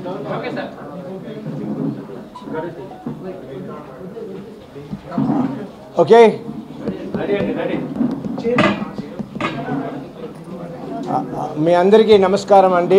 Okay ఆ, ఆ, మీ అందరికీ నమస్కారం అండి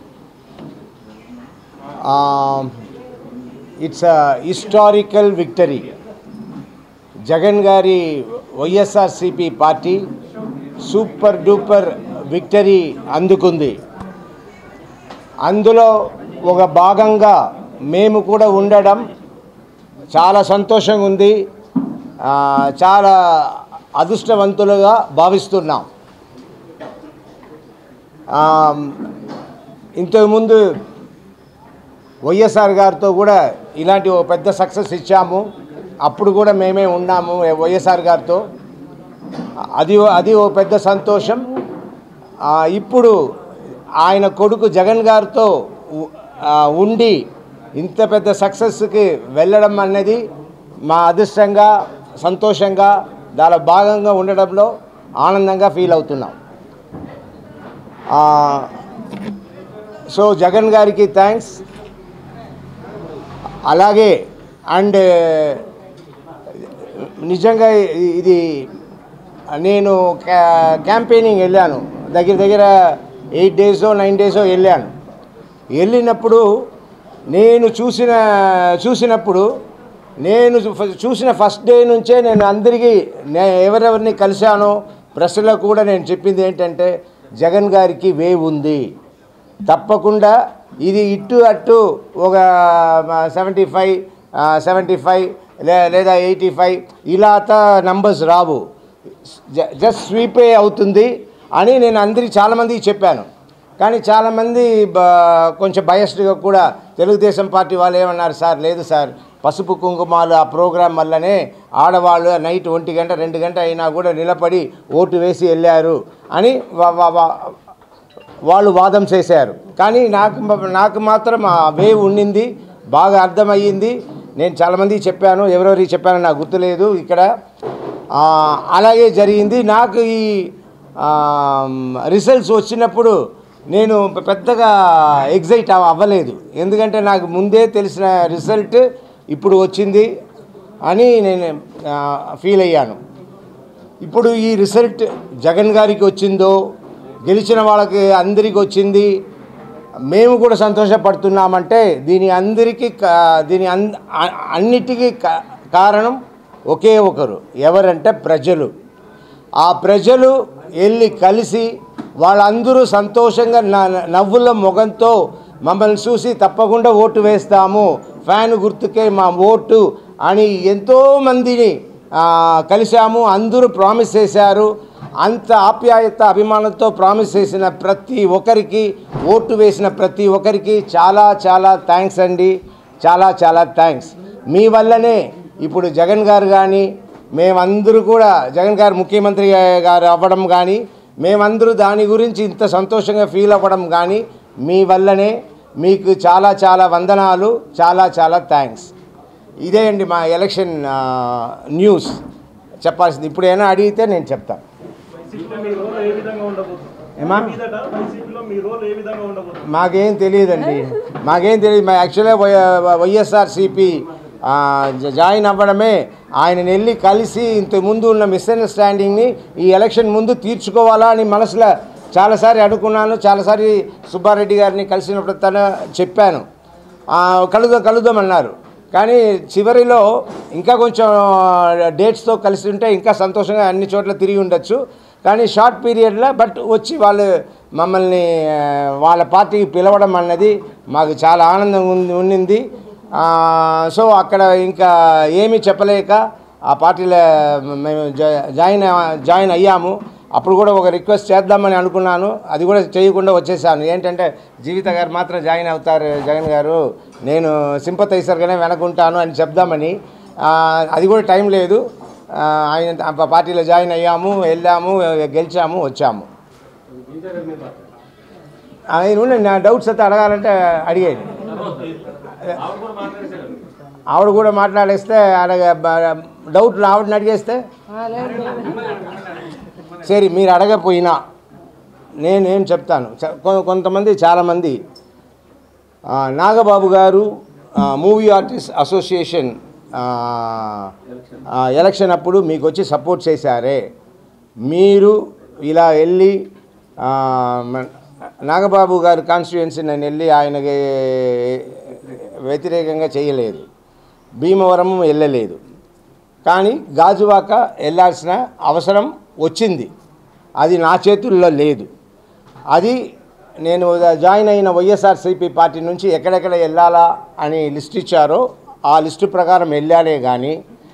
it's a historical victory Jagan గారి YSRCP party super duper victory అందుకుంది అందులో ఒక భాగంగా మేము కూడా ఉండడం చాలా సంతోషంగా ఉంది ఆ, చాలా అదృష్టవంతులుగా భావిస్తున్నాం ఆ, ఇంతకుముందు వైఎస్ఆర్ గారితో కూడా ఇలాంటి ఒక పెద్ద సక్సెస్ ఇచ్చాము అప్పుడు కూడా మేమే ఉన్నాము వైఎస్ఆర్ గారితో అది అది ఓ పెద్ద సంతోషం ఆ, ఇప్పుడు ఆయన కొడుకు జగన్ గారితో ఉ- ఆ, ఉండి ఇంత పెద్ద సక్సెస్కి వెళ్ళడం అనేది మా అదృష్టంగా సంతోషంగా దానిలో భాగంగా ఉండడంలో ఆనందంగా ఫీల్ అవుతున్నాం ఆ, సో జగన్ గారికి థ్యాంక్స్ అలాగే అండ్ నిజంగా ఇది నేను క్యా- క్యాంపెయినింగ్ వెళ్ళాను దగ్గర దగ్గర ఎయిట్ డేసో నైన్ డేసో వెళ్ళాను వెళ్ళినప్పుడు నేను చూసిన చూసినప్పుడు నేను చూ- చూసిన ఫస్ట్ డే నుంచే నేను అందరికీ నే ఎవరెవరిని కలిశానో ప్రశ్నలో కూడా నేను చెప్పింది ఏంటంటే జగన్ గారికి వేవ్ ఉంది తప్పకుండా ఇది ఇటు అటు ఒక సెవెంటీ ఫైవ్ సెవెంటీ ఫైవ్ లేదా ఎయిటీ ఫైవ్ ఇలా నంబర్స్ రావు జ- జస్ట్ స్వీపే అవుతుంది అని నేను అందరికి చాలామందికి చెప్పాను కానీ చాలామంది బ- కొంచెం బయస్డ్గా కూడా తెలుగుదేశం పార్టీ వాళ్ళు ఏమన్నారు సార్ లేదు సార్ పసుపు కుంకుమాలు ఆ ప్రోగ్రాం వల్లనే ఆడవాళ్ళు నైట్ ఒంటి గంట రెండు గంట అయినా కూడా నిలబడి ఓటు వేసి వెళ్ళారు అని వా- వా- వా- వాళ్ళు వాదం చేశారు కానీ నాకు మ- నాకు మాత్రం ఆ వేవ్ ఉండింది బాగా అర్థమయ్యింది నేను చాలామందికి చెప్పాను ఎవరెవరికి చెప్పానో నాకు గుర్తులేదు ఇక్కడ ఆ, అలాగే జరిగింది నాకు ఈ రిజల్ట్స్ వచ్చినప్పుడు నేను పెద్దగా ఎగ్జైట్ అవ్వలేదు ఎందుకంటే నాకు ముందే తెలిసిన రిజల్ట్ ఇప్పుడు వచ్చింది అని నేను ఫీల్ అయ్యాను ఇప్పుడు ఈ రిజల్ట్ జగన్ గారికి వచ్చిందో గెలిచిన వాళ్ళకి అందరికి వచ్చింది మేము కూడా సంతోషపడుతున్నామంటే దీని అందరికీ కా- దీని అన్ అ- అన్నిటికీ కా- కారణం ఒకే ఒకరు ఎవరంటే ప్రజలు ఆ ప్రజలు వెళ్ళి కలిసి వాళ్ళందరూ సంతోషంగా న- నవ్వుల మొగంతో మమ్మల్ని చూసి తప్పకుండా ఓటు వేస్తాము ఫ్యాన్ గుర్తుకే మా ఓటు అని ఎంతోమందిని ఆ, కలిశాము అందరూ ప్రామిస్ చేశారు అంత ఆప్యాయత అభిమానంతో ప్రామిస్ చేసిన ప్రతి ఒక్కరికి ఓటు వేసిన ప్రతి ఒక్కరికి చాలా చాలా థ్యాంక్స్ అండి చాలా చాలా థ్యాంక్స్ మీ వల్లనే ఇప్పుడు జగన్ గారు కానీ మేమందరూ కూడా జగన్ గారు ముఖ్యమంత్రి గారు అవ్వడం కానీ మేమందరూ దాని గురించి ఇంత సంతోషంగా ఫీల్ అవ్వడం కానీ మీ వల్లనే మీకు చాలా చాలా వందనాలు చాలా చాలా థ్యాంక్స్ ఇదే అండి మా ఎలక్షన్ ఆ, న్యూస్ చెప్పాల్సింది ఇప్పుడు ఏమైనా అడిగితే నేను చెప్తాను వైసీపీలో మీ రోల్ ఏ విధంగా ఉండబోతుంది ఏమా మీదట వైసీపీలో మీ రోల్ ఏ విధంగా ఉండబోతుంది మాకేం తెలియదండి మాకేం తెలియదు మా యాక్చువల్గా వై వైఎస్ఆర్సిపి జాయిన్ అవ్వడమే ఆయన వెళ్ళి కలిసి ఇంత ముందు ఉన్న మిస్అండర్స్టాండింగ్ని ఈ ఎలక్షన్ ముందు తీర్చుకోవాలా అని మనసులో చాలాసారి అనుకున్నాను చాలాసారి సుబ్బారెడ్డి గారిని కలిసినప్పుడు తన చెప్పాను ఆ, కలుద్దాం కలుద్దామన్నారు కానీ చివరిలో ఇంకా కొంచెం డేట్స్తో కలిసి ఉంటే ఇంకా సంతోషంగా అన్ని చోట్ల తిరిగి ఉండొచ్చు కానీ షార్ట్ పీరియడ్లో బట్ వచ్చి వాళ్ళు మమ్మల్ని ఆ, వాళ్ళ పార్టీకి పిలవడం అన్నది మాకు చాలా ఆనందం ఉంది ఉండింది ఆ, సో అక్కడ ఇంకా ఏమీ చెప్పలేక ఆ పార్టీలో మేము జా- జాయిన్ జాయిన్ అయ్యాము అప్పుడు కూడా ఒక రిక్వెస్ట్ చేద్దామని అనుకున్నాను అది కూడా చేయకుండా వచ్చేసాను ఏంటంటే జీవిత గారు మాత్రం జాయిన్ అవుతారు జగన్ గారు నేను సింపతైసర్గానే వెనకుంటాను అని చెప్దామని ఆ, అది కూడా టైం లేదు ఆ, ఆయన ఆ పార్టీలో జాయిన్ అయ్యాము వెళ్ళాము గెలిచాము వచ్చాము ఆయన ఉండండి, నా డౌట్స్ అయితే అడగాలంటే అడిగేది ఆవిడ కూడా మాట్లాడేస్తే అడగ బ- డౌట్ ఆవిడని అడిగేస్తే సరే మీరు అడగపోయినా నేనేం చెప్తాను చ- కొ- కొంతమంది చాలామంది ఆ, నాగబాబు గారు ఆ, మూవీ ఆర్టిస్ట్ అసోసియేషన్ ఆ, ఆ, ఎలక్షన్ అప్పుడు మీకు వచ్చి సపోర్ట్ చేశారే మీరు ఇలా వెళ్ళి ఆ, మ- నాగబాబు గారి కాన్స్టిట్యుయెన్సీ నేను వెళ్ళి ఆయనకి వ్యతిరేకంగా చేయలేదు భీమవరం వెళ్ళలేదు కానీ గాజువాక వెళ్ళాల్సిన అవసరం వచ్చింది అది నా చేతుల్లో లేదు అది నేను జాయిన్ అయిన వైఎస్ఆర్సీపీ పార్టీ నుంచి ఎక్కడెక్కడ వెళ్ళాలా అని లిస్ట్ ఇచ్చారో ఆ లిస్టు ప్రకారం వెళ్ళానే కానీ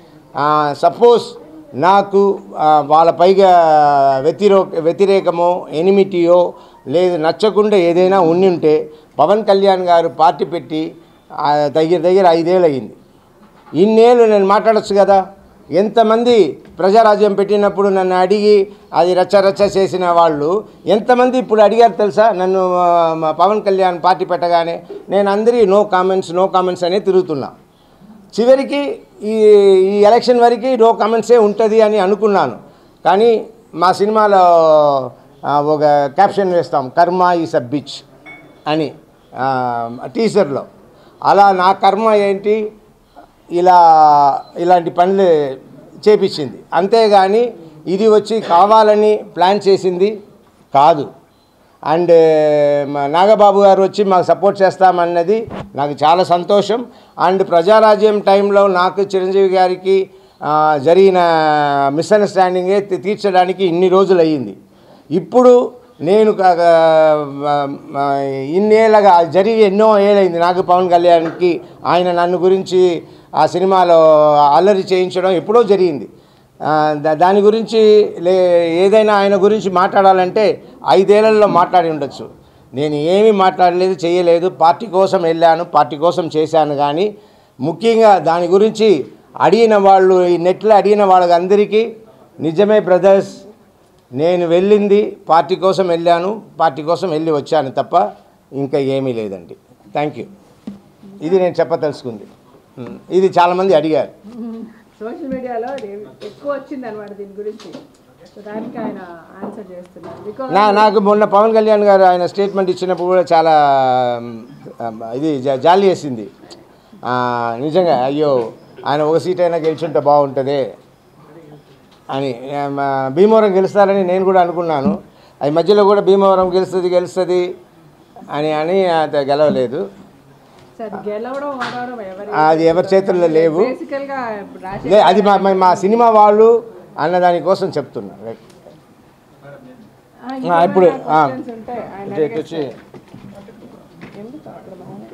సపోజ్ నాకు ఆ, వాళ్ళ పైగా వ్యతిరో వ్యతిరేకమో ఎనిమిటీయో లేదు నచ్చకుండా ఏదైనా ఉండి ఉంటే పవన్ కళ్యాణ్ గారు పార్టీ పెట్టి ఆ, దగ్గర దగ్గర ఐదేళ్ళు అయ్యింది ఇన్నేళ్ళు నేను మాట్లాడొచ్చు కదా ఎంతమంది ప్రజారాజ్యం పెట్టినప్పుడు నన్ను అడిగి అది రచ్చ రచ్చ చేసిన వాళ్ళు ఎంతమంది ఇప్పుడు అడిగారు తెలుసా నన్ను ఆ, మా పవన్ కళ్యాణ్ పార్టీ పెట్టగానే నేను అందరి నో కామెంట్స్ నో కామెంట్స్ అనే తిరుగుతున్నా చివరికి ఈ ఈ ఎలక్షన్ వరకు నో కామెంట్సే ఉంటుంది అని అనుకున్నాను కానీ మా సినిమాలో ఆ, ఒక క్యాప్షన్ వేస్తాం కర్మ ఈస్ అ బిచ్ అని ఆ, టీజర్లో అలా నా కర్మ ఏంటి ఇలా ఇలాంటి పనులు చేపించింది అంతేగాని ఇది వచ్చి కావాలని ప్లాన్ చేసింది కాదు అండ్ మా నాగబాబు గారు వచ్చి మాకు సపోర్ట్ చేస్తామన్నది నాకు చాలా సంతోషం అండ్ ప్రజారాజ్యం టైంలో నాకు చిరంజీవి గారికి ఆ, జరిగిన మిస్అండర్స్టాండింగే తీ- తీర్చడానికి ఇన్ని రోజులు అయ్యింది ఇప్పుడు నేను క- క- మ- ఇన్నేళ్ళగా జరిగి ఎన్నో ఏళ్ళైంది నాకు పవన్ కళ్యాణ్కి ఆయన నన్ను గురించి ఆ సినిమాలో అల్లరి చేయించడం ఎప్పుడో జరిగింది ఆ, దా- దాని గురించి లే ఏదైనా ఆయన గురించి మాట్లాడాలంటే ఐదేళ్లలో మాట్లాడి ఉండొచ్చు నేను ఏమీ మాట్లాడలేదు చేయలేదు పార్టీ కోసం వెళ్ళాను పార్టీ కోసం చేశాను కానీ ముఖ్యంగా దాని గురించి అడిగిన వాళ్ళు ఈ నెట్లో అడిగిన వాళ్ళందరికీ నిజమే బ్రదర్స్ నేను వెళ్ళింది పార్టీ కోసం వెళ్ళాను పార్టీ కోసం వెళ్ళి వచ్చాను తప్ప ఇంకా ఏమీ లేదండి థ్యాంక్ యూ ఇది నేను చెప్పదలుచుకుంది ఉమ్, ఇది చాలామంది అడిగారు సోషల్ మీడియాలో ఇది ఎక్కువ వచ్చింది అనమాట దీని గురించి సో దానికి ఆయన ఆన్సర్ చేస్తున్నారు బికాస్ నా నాకు మొన్న పవన్ కళ్యాణ్ గారు ఆయన స్టేట్మెంట్ ఇచ్చినప్పుడు కూడా చాలా మ్, ఇది జా- జాలి వేసింది ఆ, నిజంగా అయ్యో ఆయన ఒక సీట్ అయినా గెలిచుంటే బాగుంటుంది అని ఆ, మా భీమవరం గెలుస్తారని నేను కూడా అనుకున్నాను అది మధ్యలో కూడా భీమవరం గెలుస్తుంది గెలుస్తుంది అని అని అది గెలవలేదు సార్ గెలవడం ఓడవడం ఎవరి అది ఎవరి చేతుల్లో లేవు బేసికల్ గా రాజే లే అది మా మా- మా సినిమా వాళ్ళు అన్న దానికోసం చెప్తున్నా రైట్. ఆ, ఆ, ఇంకేమైనా ఇప్పుడు ఆ, questions ఉంటే ఆయన ఇటు- ఇటు వచ్చి ఎందుకు అక్కడ బాగానే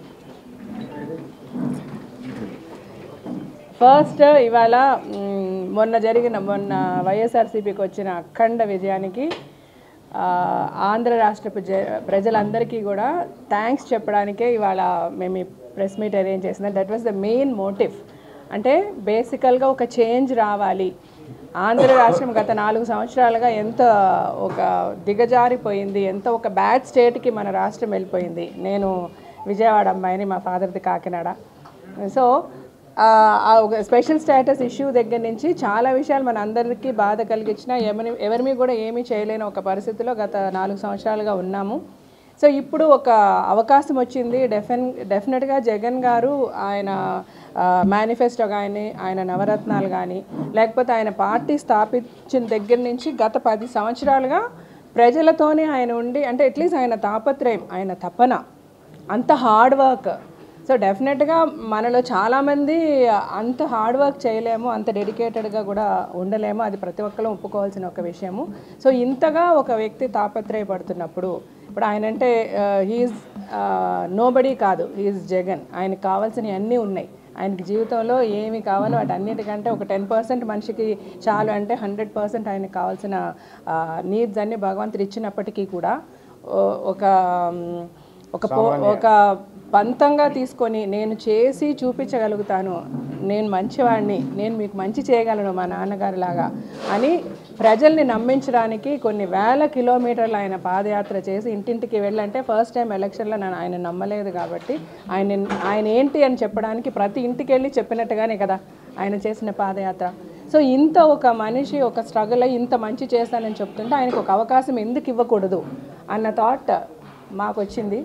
ఫస్ట్ ఇవాళ మ్, మొన్న జరిగిన మొన్న వైఎస్ఆర్సీపీకి వచ్చిన అఖండ విజయానికి ఆ, ఆంధ్ర రాష్ట్ర ప్రజ- ప్రజలందరికీ కూడా థ్యాంక్స్ చెప్పడానికే ఇవాళ మేము ఈ ప్రెస్ మీట్ అరేంజ్ చేసింది that was the main motive అంటే బేసికల్గా ఒక చేంజ్ రావాలి ఆంధ్ర రాష్ట్రం గత నాలుగు సంవత్సరాలుగా ఎంత ఒక దిగజారిపోయింది ఎంత ఒక బ్యాడ్ స్టేట్కి మన రాష్ట్రం వెళ్ళిపోయింది నేను విజయవాడ అమ్మాయిని మా ఫాదర్ది కాకినాడ సో ఆ ఆ ఒక స్పెషల్ స్టేటస్ ఇష్యూ దగ్గర నుంచి చాలా విషయాలు మన అందరికీ బాధ కలిగించిన ఎవరి ఎవరి మీద కూడా ఏమీ చేయలేని ఒక పరిస్థితిలో గత నాలుగు సంవత్సరాలుగా ఉన్నాము సో ఇప్పుడు ఒక అవకాశం వచ్చింది డెఫిన్ డెఫినెట్గా జగన్ గారు ఆయన మేనిఫెస్టో కానీ ఆయన నవరత్నాలు కానీ లేకపోతే ఆయన పార్టీ స్థాపించిన దగ్గర నుంచి గత పది సంవత్సరాలుగా ప్రజలతోనే ఆయన ఉండి అంటే అట్లీస్ట్ ఆయన తాపత్రయం ఆయన తపన అంత హార్డ్ వర్క్ సో డెఫినెట్గా మనలో చాలామంది అంత హార్డ్ వర్క్ చేయలేము అంత డెడికేటెడ్గా కూడా ఉండలేము అది ప్రతి ఒక్కరు ఒప్పుకోవాల్సిన ఒక విషయము సో ఇంతగా ఒక వ్యక్తి తాపత్రయపడుతున్నప్పుడు ఇప్పుడు ఆయన అంటే హీఈస్ నోబడీ కాదు హీఈస్ జగన్ ఆయనకు కావాల్సినవి అన్నీ ఉన్నాయి ఆయనకి జీవితంలో ఏమి కావాలో వాటి అన్నిటికంటే ఒక టెన్ పర్సెంట్ మనిషికి చాలు అంటే హండ్రెడ్ పర్సెంట్ ఆయనకు కావాల్సిన నీడ్స్ అన్నీ భగవంతుడు ఇచ్చినప్పటికీ కూడా ఓ- ఒక మ్, ఒక పో ఒక పంతంగా తీసుకొని నేను చేసి చూపించగలుగుతాను నేను మంచివాడిని నేను మీకు మంచి చేయగలను మా నాన్నగారి లాగా అని ప్రజల్ని నమ్మించడానికి కొన్ని వేల కిలోమీటర్లు ఆయన పాదయాత్ర చేసి ఇంటింటికి వెళ్ళంటే ఫస్ట్ టైం ఎలక్షన్లో నేను ఆయన నమ్మలేదు కాబట్టి ఆయన ఆయన ఏంటి అని చెప్పడానికి ప్రతి ఇంటికి వెళ్ళి చెప్పినట్టుగానే కదా ఆయన చేసిన పాదయాత్ర సో ఇంత ఒక మనిషి ఒక స్ట్రగుల్ అయ్యి ఇంత మంచి చేస్తానని చెప్తుంటే ఆయనకు ఒక అవకాశం ఎందుకు ఇవ్వకూడదు అన్న థాట్ మాకు వచ్చింది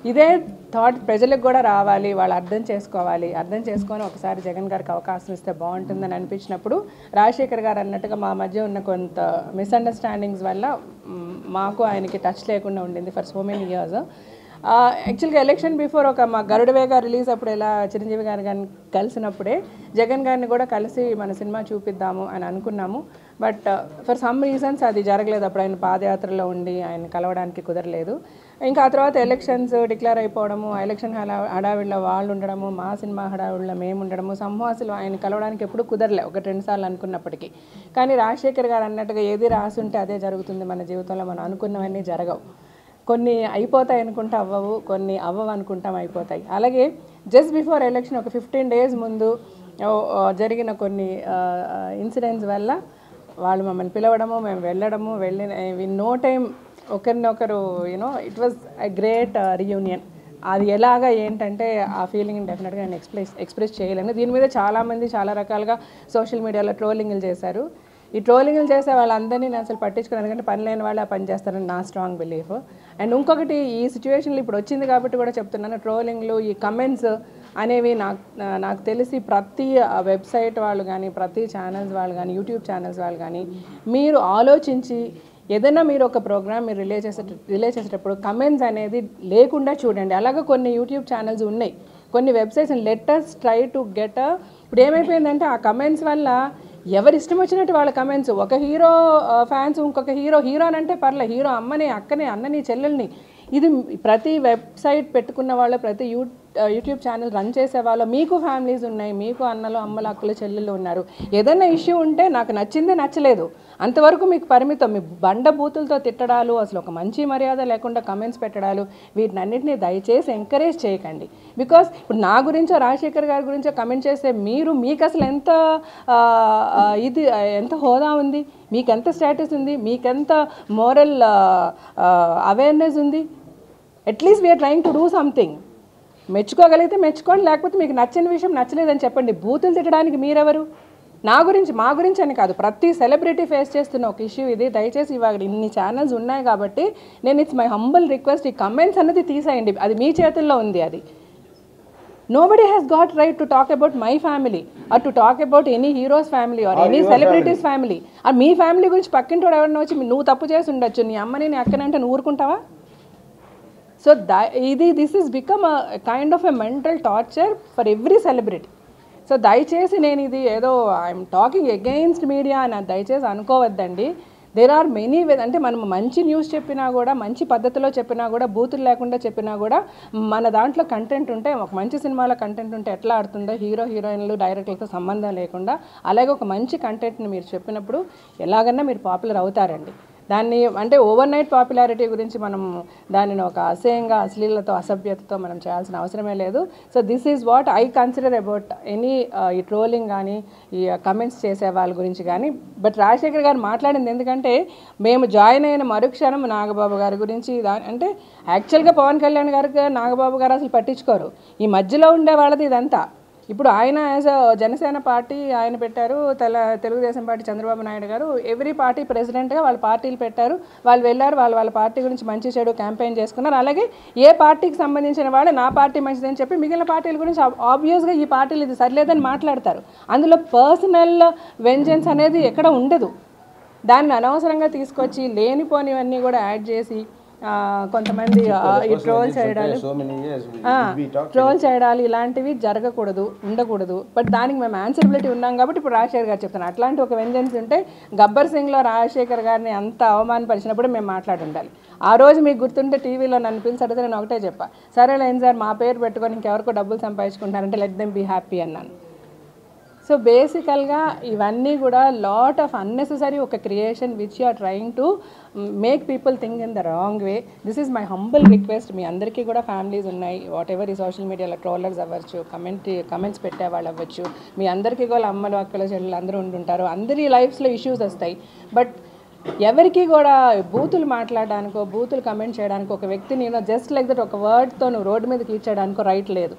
ఇదే థాట్ ప్రజలకు కూడా రావాలి వాళ్ళు అర్థం చేసుకోవాలి అర్థం చేసుకొని ఒకసారి జగన్ గారికి అవకాశం ఇస్తే బాగుంటుందని అనిపించినప్పుడు రాజశేఖర్ గారు అన్నట్టుగా మా మధ్య ఉన్న కొంత మిస్అండర్స్టాండింగ్స్ వల్ల మ్, మాకు ఆయనకి టచ్ లేకుండా ఉండింది ఫర్ సో మెనీ ఇయర్స్ యాక్చువల్గా ఎలక్షన్ బిఫోర్ ఒక మా గరుడవేగా రిలీజ్ అప్పుడు ఎలా చిరంజీవి గారు గారిని కలిసినప్పుడే జగన్ గారిని కూడా కలిసి మన సినిమా చూపిద్దాము అని అనుకున్నాము బట్ ఫర్ సమ్ రీజన్స్ అది జరగలేదు అప్పుడు ఆయన పాదయాత్రలో ఉండి ఆయన కలవడానికి కుదరలేదు ఇంకా ఆ తర్వాత ఎలక్షన్స్ డిక్లేర్ అయిపోవడము ఆ ఎలక్షన్ హడా హడావిడిలో వాళ్ళు ఉండడము మా సినిమా హడావిడిలో మేము ఉండడము సంహాసులు ఆయన కలవడానికి ఎప్పుడు కుదరలే ఒకటి రెండు సార్లు అనుకున్నప్పటికీ కానీ రాజశేఖర్ గారు అన్నట్టుగా ఏది రాసి ఉంటే అదే జరుగుతుంది మన జీవితంలో మనం అనుకున్నవన్నీ జరగవు కొన్ని అయిపోతాయి అనుకుంటా అవ్వవు కొన్ని అవ్వవు అనుకుంటాం అయిపోతాయి అలాగే జస్ట్ బిఫోర్ ఎలక్షన్ ఒక ఫిఫ్టీన్ డేస్ ముందు ఓ, ఓ, జరిగిన కొన్ని ఇన్సిడెంట్స్ వల్ల వాళ్ళు మమ్మల్ని పిలవడము మేము వెళ్ళడము వెళ్ళిన విన్ నో టైం ఒకరినొకరు you know it was a great reunion అది ఎలాగా ఏంటంటే ఆ ఫీలింగ్ డెఫినెట్గా నేను ఎక్స్ప్రెస్ ఎక్స్ప్రెస్ చేయలేను దీని మీద చాలామంది చాలా రకాలుగా సోషల్ మీడియాలో ట్రోలింగ్లు చేశారు ఈ ట్రోలింగ్లు చేసే వాళ్ళందరినీ నేను అసలు పట్టించుకున్నాను ఎందుకంటే పని లేని వాళ్ళు ఆ పని చేస్తారని నా స్ట్రాంగ్ బిలీఫ్ అండ్ ఇంకొకటి ఈ సిచ్యువేషన్లో ఇప్పుడు వచ్చింది కాబట్టి కూడా చెప్తున్నాను ట్రోలింగ్లు ఈ కమెంట్స్ అనేవి నాకు నాకు తెలిసి ప్రతి వెబ్సైట్ వాళ్ళు కానీ ప్రతి ఛానల్స్ వాళ్ళు కానీ యూట్యూబ్ ఛానల్స్ వాళ్ళు కానీ మీరు ఆలోచించి ఏదైనా మీరు ఒక ప్రోగ్రామ్ మీరు రిలే చేసే రిలే చేసేటప్పుడు కమెంట్స్ అనేది లేకుండా చూడండి అలాగే కొన్ని యూట్యూబ్ ఛానల్స్ ఉన్నాయి కొన్ని websites letters try to get ఇప్పుడు ఏమైపోయిందంటే ఆ కమెంట్స్ వల్ల ఎవరి ఇష్టం వచ్చినట్టు వాళ్ళ కమెంట్స్ ఒక హీరో ఫ్యాన్స్ ఇంకొక హీరో హీరో అని అంటే పర్లే హీరో అమ్మని అక్కని అన్నని చెల్లెల్ని ఇది ప్రతి వెబ్సైట్ పెట్టుకున్న వాళ్ళు ప్రతి యూ యూట్యూబ్ ఛానల్ రన్ చేసే వాళ్ళు మీకు ఫ్యామిలీస్ ఉన్నాయి మీకు అన్నలు అమ్మలు అక్కలు చెల్లెళ్ళు ఉన్నారు ఏదైనా ఇష్యూ ఉంటే నాకు నచ్చింది నచ్చలేదు అంతవరకు మీకు పరిమితం మీ బండ బూతులతో తిట్టడాలు అసలు ఒక మంచి మర్యాద లేకుండా కమెంట్స్ పెట్టడాలు వీటినన్నింటినీ దయచేసి ఎంకరేజ్ చేయకండి బికాస్ ఇప్పుడు నా గురించో రాజశేఖర్ గారి గురించో కమెంట్ చేస్తే మీరు మీకు అసలు ఎంత ఆ, ఆ, ఇది ఆ, ఎంత హోదా ఉంది మీకు ఎంత స్టేటస్ ఉంది మీకెంత మోరల్ అవేర్నెస్ ఉంది at least we are trying to do something మెచ్చుకోగలిగితే మెచ్చుకోండి లేకపోతే మీకు నచ్చని విషయం నచ్చలేదని చెప్పండి బూతులు తిట్టడానికి మీరెవరు నా గురించి మా గురించి అని కాదు ప్రతి సెలబ్రిటీ ఫేస్ చేస్తున్న ఒక ఇష్యూ ఇది దయచేసి ఇవాళ ఇన్ని ఛానల్స్ ఉన్నాయి కాబట్టి నేను ఇట్స్ మై హంబల్ రిక్వెస్ట్ ఈ కమెంట్స్ అన్నది తీసేయండి అది మీ చేతుల్లో ఉంది అది nobody has got right to talk about my family or to talk about any heroes family or any celebrities family ఆ మీ ఫ్యామిలీ గురించి పక్కింటోడు ఎవరైనా వచ్చి నువ్వు తప్పు చేసి ఉండొచ్చు నీ అమ్మని నీ అక్కనంటే నువ్వు ఊరుకుంటావా సో దా ఇది this is become a kind of a mental torture for every celebrity so దయచేసి నేను ఇది ఏదో ఐఎమ్ టాకింగ్ అగెయిన్స్ట్ మీడియా అని దయచేసి అనుకోవద్దండి దేర్ ఆర్ మెనీ వే అంటే మనం మంచి న్యూస్ చెప్పినా కూడా మంచి పద్ధతిలో చెప్పినా కూడా బూతులు లేకుండా చెప్పినా కూడా మన దాంట్లో కంటెంట్ ఉంటే ఒక మంచి సినిమాలో కంటెంట్ ఉంటే ఎట్లా ఆడుతుందో హీరో హీరోయిన్లు డైరెక్టర్లతో సంబంధం లేకుండా అలాగే ఒక మంచి కంటెంట్ని మీరు చెప్పినప్పుడు ఎలాగన్నా మీరు పాపులర్ అవుతారండి దాన్ని అంటే ఓవర్ నైట్ పాపులారిటీ గురించి మనం దానిని ఒక అసహ్యంగా అశ్లీలతో అసభ్యతతో మనం చేయాల్సిన అవసరమే లేదు so this is what I consider about any ఈ ట్రోలింగ్ కానీ ఈ కమెంట్స్ చేసే వాళ్ళ గురించి కానీ బట్ రాజశేఖర్ గారు మాట్లాడింది ఎందుకంటే మేము జాయిన్ అయిన మరుక్షణం నాగబాబు గారి గురించి దా అంటే యాక్చువల్గా పవన్ కళ్యాణ్ గారికి నాగబాబు గారు అసలు పట్టించుకోరు ఈ మధ్యలో ఉండే వాళ్ళది ఇదంతా ఇప్పుడు ఆయన యాజ్ అ జనసేన పార్టీ ఆయన పెట్టారు తెల తెలుగుదేశం పార్టీ చంద్రబాబు నాయుడు గారు ఎవ్రీ పార్టీ ప్రెసిడెంట్గా వాళ్ళ పార్టీలు పెట్టారు వాళ్ళు వెళ్ళారు వాళ్ళు వాళ్ళ పార్టీ గురించి మంచి చెడు క్యాంపెయిన్ చేసుకున్నారు అలాగే ఏ పార్టీకి సంబంధించిన వాళ్ళు నా పార్టీ మంచిదని చెప్పి మిగిలిన పార్టీల గురించి ఆబ్వియస్గా ఈ పార్టీలు ఇది సరిలేదని మాట్లాడతారు అందులో పర్సనల్ వెంజెన్స్ అనేది ఎక్కడ ఉండదు దాన్ని అనవసరంగా తీసుకొచ్చి లేనిపోనివన్నీ కూడా యాడ్ చేసి ఆ, కొంతమంది ఆ, ఈ ట్రోల్ చేయడాలు సో మెనీ ఇయర్స్ ట్రోల్ చేయడాలు ఇలాంటివి జరగకూడదు ఉండకూడదు బట్ దానికి మేము ఆన్సరబిలిటీ ఉన్నాం కాబట్టి ఇప్పుడు రాజశేఖర్ గారు చెప్తాను అట్లాంటి ఒక వెంజెన్స్ ఉంటే గబ్బర్ సింగ్లో రాజశేఖర్ గారిని అంత అవమానపరిచినప్పుడు మేము మాట్లాడి ఉండాలి ఆ రోజు మీకు గుర్తుంటే టీవీలో నన్ను పిలిచి అడిగితే నేను ఒకటే చెప్పా సరే లేని సార్ మా పేరు పెట్టుకొని ఇంకెవరికో డబ్బులు సంపాదించుకుంటారంటే లెట్ దెమ్ బీ హ్యాపీ అన్నాను సో బేసికల్గా ఇవన్నీ కూడా లాట్ ఆఫ్ అన్నెసెసరీ ఒక creation which you are trying to make people think in the wrong way this is my humble request మీ అందరికీ కూడా ఫ్యామిలీస్ ఉన్నాయి వాట్ ఎవర్ ఈ సోషల్ మీడియాలో ట్రోలర్స్ అవ్వచ్చు కమెంట్ కమెంట్స్ పెట్టే వాళ్ళు అవ్వచ్చు మీ అందరికీ కూడా అమ్మలు అక్కలు చెల్లెలు అందరూ ఉంటుంటారు అందరి లైఫ్స్లో ఇష్యూస్ వస్తాయి బట్ ఎవరికి కూడా బూతులు మాట్లాడడానికో బూతులు కమెంట్ చేయడానికో ఒక వ్యక్తిని జస్ట్ లైక్ దట్ ఒక వర్డ్తో నువ్వు రోడ్డు మీద కీర్చడానికో రైట్ లేదు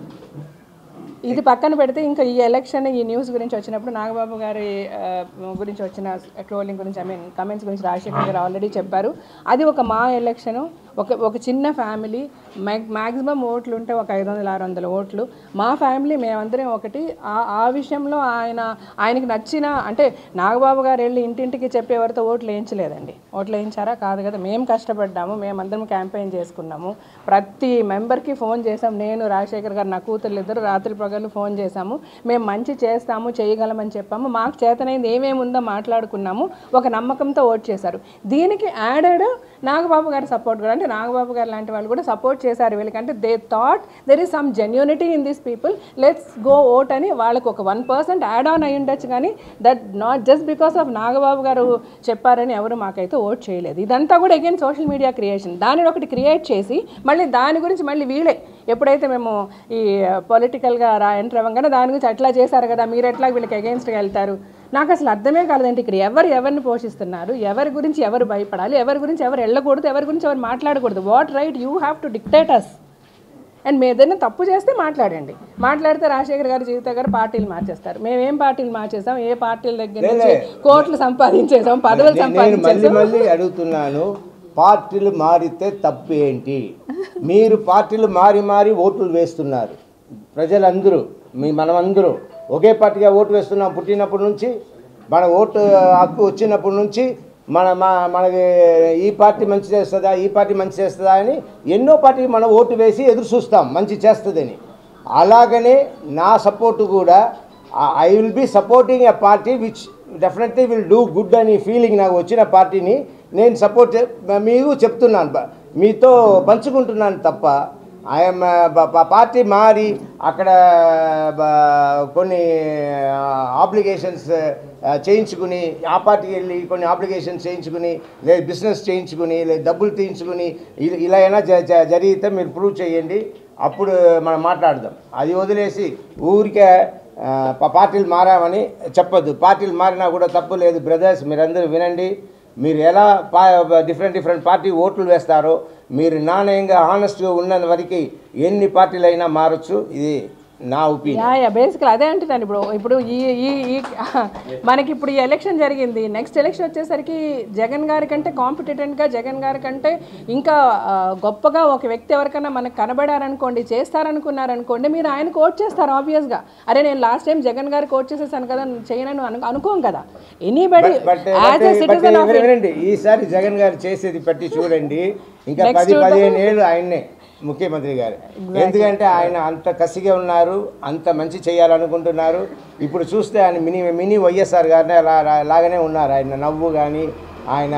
ఇది పక్కన పెడితే ఇంకా ఈ ఎలక్షన్ ఈ న్యూస్ గురించి వచ్చినప్పుడు నాగబాబు గారి ఆ, గురించి వచ్చిన ట్రోలింగ్ గురించి ఐ మీన్ కమెంట్స్ గురించి రాజశేఖర్ గారు ఆల్రెడీ చెప్పారు అది ఒక మా ఎలక్షను ఒక ఒక చిన్న ఫ్యామిలీ మ్యాక్ మ్యాక్సిమం ఓట్లు ఉంటే ఒక ఐదు వందల ఆరు వందల ఓట్లు మా ఫ్యామిలీ మేమందరం ఒకటి ఆ ఆ విషయంలో ఆయన ఆయనకి నచ్చిన అంటే నాగబాబు గారు వెళ్ళి ఇంటింటికి చెప్పేవారితో ఓట్లు వేయించలేదండి ఓట్లు వేయించారా కాదు కదా మేము కష్టపడ్డాము మేమందరం క్యాంపెయిన్ చేసుకున్నాము ప్రతి మెంబర్కి ఫోన్ చేసాం నేను రాజశేఖర్ గారు నా కూతుర్లు ఇద్దరు రాత్రి పగలు ఫోన్ చేశాము మేము మంచి చేస్తాము చేయగలమని చెప్పాము మాకు చేతనైంది ఏమేమి ఉందో మాట్లాడుకున్నాము ఒక నమ్మకంతో ఓట్ చేశారు దీనికి యాడెడ్ నాగబాబు గారి సపోర్ట్ కూడా అంటే నాగబాబు గారు లాంటి వాళ్ళు కూడా సపోర్ట్ చేశారు వీళ్ళకంటే they thought there is some genuinity in this people let's go vote అని వాళ్ళకి ఒక వన్ పర్సెంట్ యాడ్ ఆన్ అయి ఉండొచ్చు కానీ that not just because of Nagababu గారు చెప్పారని ఎవరు మాకైతే ఓట్ చేయలేదు ఇదంతా కూడా అగైన్ సోషల్ మీడియా క్రియేషన్ దానిని ఒకటి క్రియేట్ చేసి మళ్ళీ దాని గురించి మళ్ళీ వీళ్ళే ఎప్పుడైతే మేము ఈ పొలిటికల్గా రా ఎంటర్ అవ్వగానే దాని గురించి అట్లా చేశారు కదా మీరు ఎట్లా వీళ్ళకి అగేన్స్ట్గా వెళ్తారు నాకు అసలు అర్థమే కాలేదంటే ఇక్కడ ఎవరు ఎవరిని పోషిస్తున్నారు ఎవరి గురించి ఎవరు భయపడాలి ఎవరి గురించి ఎవరు వెళ్ళకూడదు ఎవరి గురించి ఎవరు మాట్లాడకూడదు what right you have to dictate us and మేము ఏదైనా తప్పు చేస్తే మాట్లాడండి మాట్లాడితే రాజశేఖర్ గారు జీవిత గారు పార్టీలు మార్చేస్తారు మేము ఏం పార్టీలు మార్చేసాం ఏ పార్టీల దగ్గర నుంచి కోట్లు సంపాదించేసాం పదవులు నేను మళ్ళీ సంపాదించేసాం మళ్ళీ అడుగుతున్నాను పార్టీలు మారితే తప్పు ఏంటి మీరు పార్టీలు మారి మారి ఓట్లు వేస్తున్నారు ప్రజలందరూ మీ మనమందరూ ఒకే పార్టీగా ఓటు వేస్తున్నాం పుట్టినప్పటి నుంచి మన ఓటు హక్కు వచ్చినప్పటి నుంచి మన మా మనకి ఈ పార్టీ మంచి చేస్తుందా ఈ పార్టీ మంచి చేస్తుందా అని ఎన్నో పార్టీకి మనం ఓటు వేసి ఎదురు చూస్తాం మంచి చేస్తుందని అలాగనే నా సపోర్టు కూడా I will be supporting a party which definitely will do good అని ఫీలింగ్ నాకు వచ్చిన పార్టీని నేను సపోర్ట్ మీకు చెప్తున్నాను బ- మీతో పంచుకుంటున్నాను తప్ప ఐఎమ్ పార్టీ మారి అక్కడ బ- కొన్ని ఆబ్లిగేషన్స్ చేయించుకుని ఆ పార్టీకి వెళ్ళి కొన్ని ఆబ్లిగేషన్స్ చేయించుకుని లేదు బిజినెస్ చేయించుకుని లేదు డబ్బులు తీయించుకుని ఇ- ఇలా అయినా జ- జ- జరిగితే మీరు ప్రూవ్ చేయండి అప్పుడు మనం మాట్లాడదాం అది వదిలేసి ఊరికే ఆ, ప- పార్టీలు మారామని చెప్పొద్దు పార్టీలు మారినా కూడా తప్పు లేదు బ్రదర్స్ మీరందరూ వినండి మీరు ఎలా పా డిఫరెంట్ డిఫరెంట్ పార్టీ ఓట్లు వేస్తారో మీరు నాణ్యంగా హానెస్ట్గా ఉన్న వరకు ఎన్ని పార్టీలు అయినా మారచ్చు ఇది నా ఒపీనియన్ యా యా బేసికల్ అదే అంటున్నాను ఇప్పుడు ఇప్పుడు ఈ ఈ ఈ మనకి ఇప్పుడు ఈ ఎలక్షన్ జరిగింది నెక్స్ట్ ఎలక్షన్ వచ్చేసరికి జగన్ గారి కంటే కాంపిటెంట్గా జగన్ గారి కంటే ఇంకా ఆ, గొప్పగా ఒక వ్యక్తి ఎవరికైనా మనకు కనబడారనుకోండి చేస్తారనుకున్నారనుకోండి మీరు ఆయన కోట్ చేస్తారు ఆబ్వియస్గా అరే నేను లాస్ట్ టైం జగన్ గారికి కోట్ చేసేసాను కదా చేయనని అను అనుకోం కదా anybody but as a citizen of వినండి ఈసారి జగన్ గారు చేసేది పట్టి చూడండి ఇంకా Next పది చూద్దాం. పదిహేను ఏళ్ళు ఆయన్నే ముఖ్యమంత్రి గారు ఎందుకంటే ఆయన అంత కసిగా ఉన్నారు అంత మంచి చేయాలనుకుంటున్నారు ఇప్పుడు చూస్తే ఆయన మినీ మినీ వైఎస్ఆర్ గారిని అలా అలా- లాగానే ఉన్నారు ఆయన నవ్వు కానీ ఆయన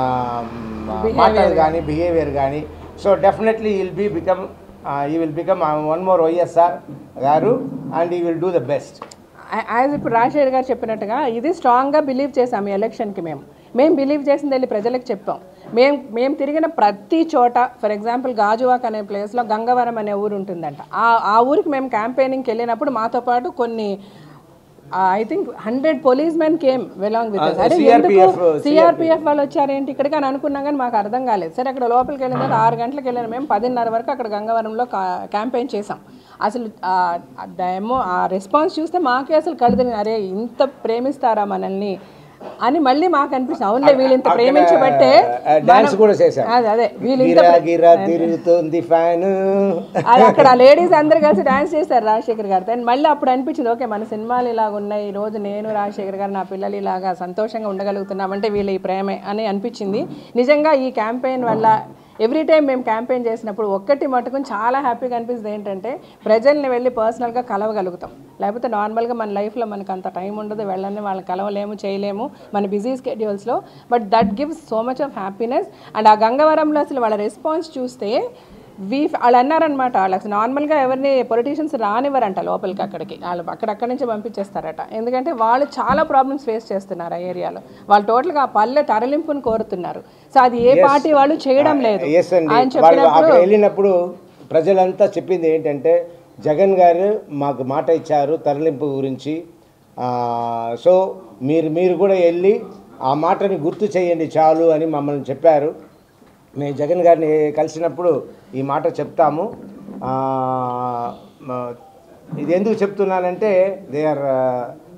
మ్, మాటలు కానీ బిహేవియర్ కానీ so definitely will be become he will become one more YSR గారు and he will do the best as ఇప్పుడు రాజశేఖర్ గారు చెప్పినట్టుగా ఇది స్ట్రాంగ్గా బిలీవ్ చేసాం ఈ ఎలక్షన్కి మేము మేము బిలీవ్ చేసింది వెళ్ళి ప్రజలకు చెప్పాం మేము మేము తిరిగిన ప్రతి చోట ఫర్ ఎగ్జాంపుల్ గాజువాక్ అనే ప్లేస్లో గంగవరం అనే ఊరు ఉంటుందంట ఆ ఆ ఊరికి మేము క్యాంపెయినింగ్కి వెళ్ళినప్పుడు మాతో పాటు కొన్ని I think hundred police men came along with Uh, అరే CRPF, ఎందుకు సిఆర్పిఎఫ్ వాళ్ళు వచ్చారేంటి ఇక్కడికి అని అనుకున్నాం కానీ మాకు అర్థం కాలేదు సరే అక్కడ లోపలికి వెళ్ళిన తర్వాత ఆరు గంటలకు వెళ్ళిన మేము పదిన్నర వరకు అక్కడ గంగవరంలో క్యాంపెయిన్ చేసాం అసలు డెమో ఆ రెస్పాన్స్ చూస్తే మాకే అసలు కళ్ళు అరే ఇంత ప్రేమిస్తారా మనల్ని అని మళ్ళీ మాకు అనిపిస్తుంది అవునులే వీళ్ళు ఇంత ప్రేమించబట్టే డాన్స్ కూడా చేశాం అదే అదే వీళ్ళు ఇంత గిరా గిరా తిరుగుతుంది ఫ్యాన్ అది అక్కడ లేడీస్ అందరు కలిసి డాన్స్ చేశారు రాజశేఖర్ గారితో అండ్ మళ్ళీ అప్పుడు అనిపించింది ఓకే మన సినిమాలు ఇలాగ ఉన్నాయి ఈ రోజు నేను రాజశేఖర్ గారు నా పిల్లలు ఇలాగా సంతోషంగా ఉండగలుగుతున్నామంటే వీళ్ళ ఈ ప్రేమే అని అనిపించింది నిజంగా ఈ క్యాంపెయిన్ వల్ల ఎవ్రీ టైం మేము క్యాంపెయిన్ చేసినప్పుడు ఒక్కటి మటుకు చాలా హ్యాపీగా అనిపిస్తుంది ఏంటంటే ప్రజల్ని వెళ్ళి పర్సనల్గా కలవగలుగుతాం లేకపోతే నార్మల్గా మన లైఫ్లో మనకు అంత టైం ఉండదు వెళ్ళని వాళ్ళని కలవలేము చేయలేము మన బిజీ స్కెడ్యూల్స్లో but that gives so much of happiness and ఆ గంగవరంలో అసలు వాళ్ళ రెస్పాన్స్ చూస్తే వీ వాళ్ళు అన్నారనమాట వాళ్ళకి నార్మల్గా ఎవరిని పొలిటీషియన్స్ రానివ్వరంట లోపలికి అక్కడికి వాళ్ళు అక్కడక్కడి నుంచి పంపించేస్తారట ఎందుకంటే వాళ్ళు చాలా ప్రాబ్లమ్స్ ఫేస్ చేస్తున్నారు ఆ ఏరియాలో వాళ్ళు టోటల్గా ఆ పల్లె తరలింపుని కోరుతున్నారు సో అది ఏ పార్టీ వాళ్ళు చేయడం లేదు ఎస్ అండి ఆయన వాళ్ళు చెప్పినప్పుడు అక్కడ వెళ్ళినప్పుడు ప్రజలంతా చెప్పింది ఏంటంటే జగన్ గారు మాకు మాట ఇచ్చారు తరలింపు గురించి ఆ, సో మీరు మీరు కూడా వెళ్ళి ఆ మాటని గుర్తు చేయండి చాలు అని మమ్మల్ని చెప్పారు మేము జగన్ గారిని కలిసినప్పుడు ఈ మాట చెప్తాము ఆ, మ- ఇది ఎందుకు చెప్తున్నానంటే they are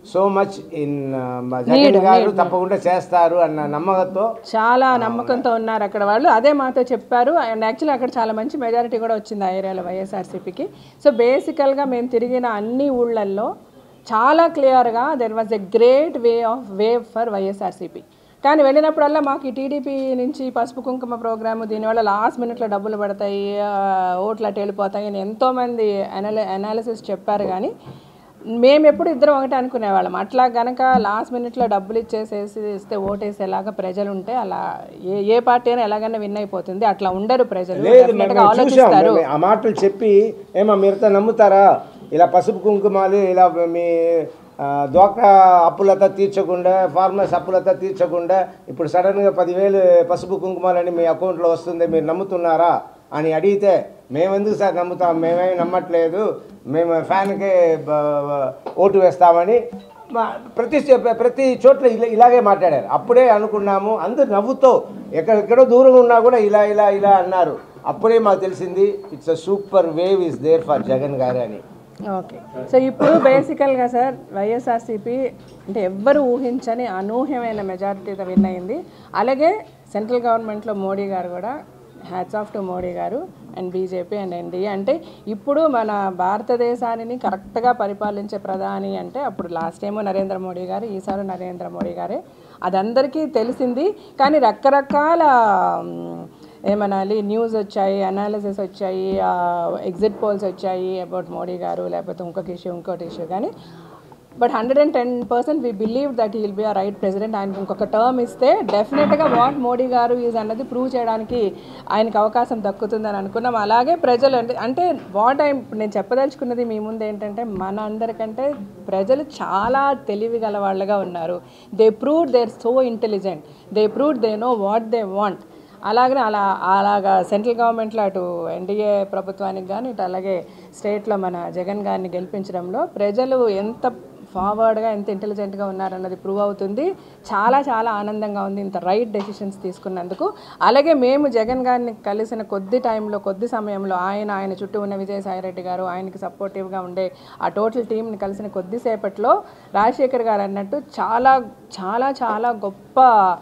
so much in Jagan గారు తప్పకుండా చేస్తారు అన్న నమ్మకంతో చాలా నమ్మకంతో ఉన్నారు అక్కడ వాళ్ళు అదే మాతో చెప్పారు అండ్ యాక్చువల్లీ అక్కడ చాలా మంచి మెజారిటీ కూడా వచ్చింది ఆ ఏరియాలో వైఎస్ఆర్సీపీకి సో బేసికల్గా మేము తిరిగిన అన్ని ఊళ్ళల్లో చాలా క్లియర్గా there was a great way of way for YSRCP కానీ వెళ్ళినప్పుడల్లా మాకు ఈ టీడీపీ నుంచి పసుపు కుంకుమ ప్రోగ్రాము దీనివల్ల లాస్ట్ మినిట్లో డబ్బులు పడతాయి ఆ, ఓట్లు అటు వెళ్ళిపోతాయి అని ఎంతోమంది అనాలి అనాలిసిస్ చెప్పారు కానీ మేము ఎప్పుడు ఇద్దరం ఒకటే అనుకునేవాళ్ళం అట్లా గనక లాస్ట్ మినిట్లో డబ్బులు ఇచ్చేసేసి ఇస్తే ఓటేసేలాగా ప్రజలు ఉంటే అలా ఏ ఏ పార్టీ అయినా ఎలాగైనా విన్ అయిపోతుంది అట్లా ఉండరు ప్రజలు లేదు Definitely మేము గా చూసాం ఆలోచిస్తారు మేము ఆ మాటలు చెప్పి ఏమో మీరంతా నమ్ముతారా ఇలా పసుపు కుంకుమాలు ఇలా మీ ఆ, డ్వాక్రా అప్పులతో తీర్చకుండా ఫార్మర్స్ అప్పులతో తీర్చకుండా ఇప్పుడు సడన్గా పదివేలు పసుపు కుంకుమాలని మీ అకౌంట్లో వస్తుంది మీరు నమ్ముతున్నారా అని అడిగితే మేము ఎందుకు సార్ నమ్ముతాం మేమేమి నమ్మట్లేదు మేము ఫ్యాన్కే బ- బ- ఓటు వేస్తామని మా- ప్రతి చే- ప్రతి చోట్ల ఇలా ఇలాగే మాట్లాడారు అప్పుడే అనుకున్నాము అందరు నవ్వుతో ఎక్కడెక్కడో దూరంగా ఉన్నా కూడా ఇలా ఇలా ఇలా అన్నారు అప్పుడే మాకు తెలిసింది it's a super wave is there for Jagan గారు అని ఓకే సో ఇప్పుడు బేసికల్గా సార్ వైఎస్ఆర్సీపీ అంటే ఎవ్వరు ఊహించని అనూహ్యమైన మెజారిటీతో విన్ అయింది అలాగే సెంట్రల్ గవర్నమెంట్లో మోడీ గారు కూడా హ్యాట్స్ ఆఫ్ టు మోడీ గారు అండ్ బీజేపీ అండ్ ఎన్డీఏ అంటే ఇప్పుడు మన భారతదేశాన్ని కరెక్ట్గా పరిపాలించే ప్రధాని అంటే అప్పుడు లాస్ట్ టైము నరేంద్ర మోడీ గారు ఈసారి నరేంద్ర మోడీ గారే అదందరికీ తెలిసింది కానీ రకరకాల మ్, ఏమనాలి న్యూస్ వచ్చాయి అనాలిసిస్ వచ్చాయి ఎగ్జిట్ పోల్స్ వచ్చాయి అబౌట్ మోడీ గారు లేకపోతే ఇంకొక ఇష్యూ ఇంకోటి ఇష్యూ కానీ but hundred and ten percent we believe that will be a right president ఆయనకు ఇంకొక టర్మ్ ఇస్తే డెఫినెట్గా వాట్ మోడీ గారు ఈజ్ అన్నది ప్రూవ్ చేయడానికి ఆయనకు అవకాశం దక్కుతుందని అనుకున్నాం అలాగే ప్రజలు అంటే అంటే వాట్ ఐ నేను చెప్పదలుచుకున్నది మీ ముందు ఏంటంటే మన అందరికంటే ప్రజలు చాలా తెలివి గల వాళ్ళగా ఉన్నారు they prove there so intelligent they prove they know what they want అలాగనే అలా అలాగా సెంట్రల్ గవర్నమెంట్లో అటు ఎన్డీఏ ప్రభుత్వానికి కానీ ఇటు అలాగే స్టేట్లో మన జగన్ గారిని గెలిపించడంలో ప్రజలు ఎంత ఫార్వర్డ్గా ఎంత ఇంటెలిజెంట్గా ఉన్నారన్నది ప్రూవ్ అవుతుంది చాలా చాలా ఆనందంగా ఉంది ఇంత రైట్ డెసిషన్స్ తీసుకున్నందుకు అలాగే మేము జగన్ గారిని కలిసిన కొద్ది టైంలో కొద్ది సమయంలో ఆయన ఆయన చుట్టూ ఉన్న విజయసాయి రెడ్డి గారు ఆయనకి సపోర్టివ్గా ఉండే ఆ టోటల్ టీంని కలిసిన కొద్దిసేపట్లో రాజశేఖర్ గారు అన్నట్టు చాలా చాలా చాలా గొప్ప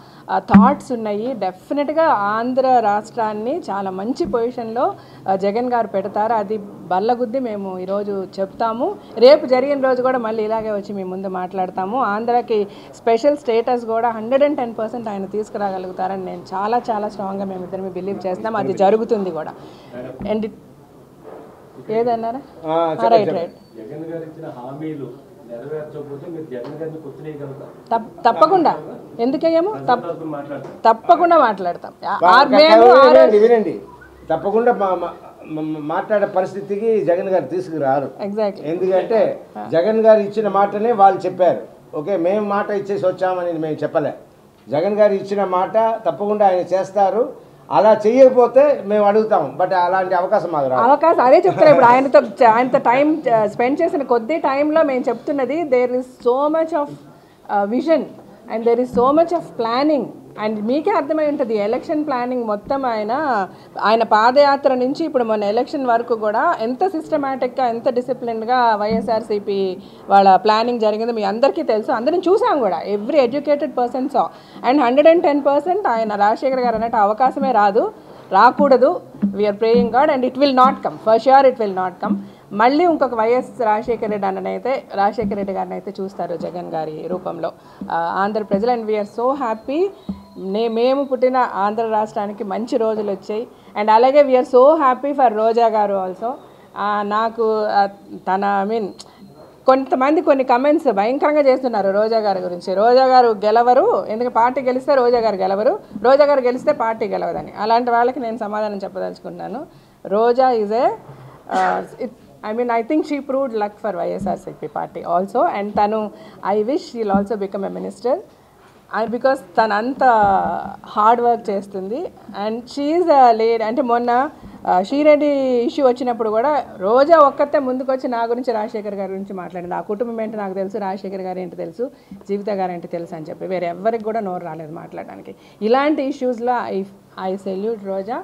థాట్స్ ఉన్నాయి డెఫినెట్గా ఆంధ్ర రాష్ట్రాన్ని చాలా మంచి పొజిషన్లో ఆ, జగన్ గారు పెడతారు అది బల్లగుద్ది మేము ఈరోజు చెప్తాము రేపు జరిగిన రోజు కూడా మళ్ళీ ఇలాగే వచ్చి మీ ముందు మాట్లాడతాము ఆంధ్రాకి స్పెషల్ స్టేటస్ కూడా హండ్రెడ్ అండ్ టెన్ పర్సెంట్ ఆయన తీసుకురాగలుగుతారని నేను చాలా చాలా స్ట్రాంగ్గా మేము ఇద్దరిని బిలీవ్ చేస్తాం అది జరుగుతుంది కూడా అండ్ ఏదన్నారా ఆ, రైట్ రైట్ జగన్ గారు ఇచ్చిన హామీలు నెరవేర్చకపోతే మీరు జగన్ గారిని క్వశ్చన్ వేయగలుగుతారు తప్- తప్పకుండా ఎందుకయ్యాము తప్ మాట్లాడతారు తప్పకుండా మాట్లాడతాం ఆ- వా- ఆ- మేము ఆ రోజు వినండి వినండి తప్పకుండా మా- మా- మా- మాట్లాడే పరిస్థితికి జగన్ గారు తీసుకురారు ఎగ్జాక్ట్లీ ఎందుకంటే జగన్ గారు ఇచ్చిన మాటనే వాళ్ళు చెప్పారు ఓకే మేము మాట ఇచ్చేసి వచ్చామని మేము చెప్పలే జగన్ గారు ఇచ్చిన మాట తప్పకుండా ఆయన చేస్తారు అలా చేయకపోతే మేము అడుగుతాం బట్ అలాంటి అవకాశం మాకు రాదు అవకాశం అదే చెప్తారు ఇప్పుడు ఆయనతో ఆయనతో టైం స్పెండ్ చేసిన కొద్ది టైంలో మేము చెప్తున్నది there is so much of vision and there is so much of planning and మీకే అర్థమై ఉంటుంది ఎలక్షన్ ప్లానింగ్ మొత్తం ఆయన ఆయన పాదయాత్ర నుంచి ఇప్పుడు మొన్న ఎలక్షన్ వరకు కూడా ఎంత సిస్టమేటిక్గా ఎంత డిసిప్లిన్గా వైఎస్ఆర్సీపీ వాళ్ళ ప్లానింగ్ జరిగిందో మీ అందరికీ తెలుసు అందరం చూసాం కూడా every educated persons and hundred and ten percent ఆయన రాజశేఖర్ గారు అన్నట్టు అవకాశమే రాదు రాకూడదు we are praying God and it will not come for sure it will not come మళ్ళీ ఇంకొక వైఎస్ రాజశేఖర రెడ్డి అన్ననైతే రాజశేఖర రెడ్డి గారిని అయితే చూస్తారు జగన్ గారి రూపంలో ఆ, ఆంధ్ర ప్రజలు అండ్ వీఆర్ సో హ్యాపీ నే మేము పుట్టిన ఆంధ్ర రాష్ట్రానికి మంచి రోజులు వచ్చాయి అండ్ అలాగే we are so happy for Roja గారు ఆల్సో నాకు ఆ, తన ఐ మీన్ కొంతమంది కొన్ని కమెంట్స్ భయంకరంగా చేస్తున్నారు రోజా గారి గురించి రోజా గారు గెలవరు ఎందుకంటే పార్టీ గెలిస్తే రోజా గారు గెలవరు రోజా గారు గెలిస్తే పార్టీ గెలవదని అలాంటి వాళ్ళకి నేను సమాధానం చెప్పదలుచుకున్నాను Roja is a I mean I think she proved luck for YSRCP party also and తను I wish she'll also become a minister because తను అంత హార్డ్ వర్క్ చేస్తుంది అండ్ షీఈ్ లేడ్ అంటే మొన్న ఆ, శ్రీరెడ్డి ఇష్యూ వచ్చినప్పుడు కూడా రోజా ఒక్కతే ముందుకు వచ్చి నా గురించి రాజశేఖర్ గారి గురించి మాట్లాడింది ఆ కుటుంబం ఏంటి నాకు తెలుసు రాజశేఖర్ గారు ఏంటి తెలుసు జీవిత గారు ఏంటి తెలుసు అని చెప్పి వేరే ఎవరికి కూడా నోరు రాలేదు మాట్లాడడానికి ఇలాంటి ఇష్యూస్లో I I salute Roja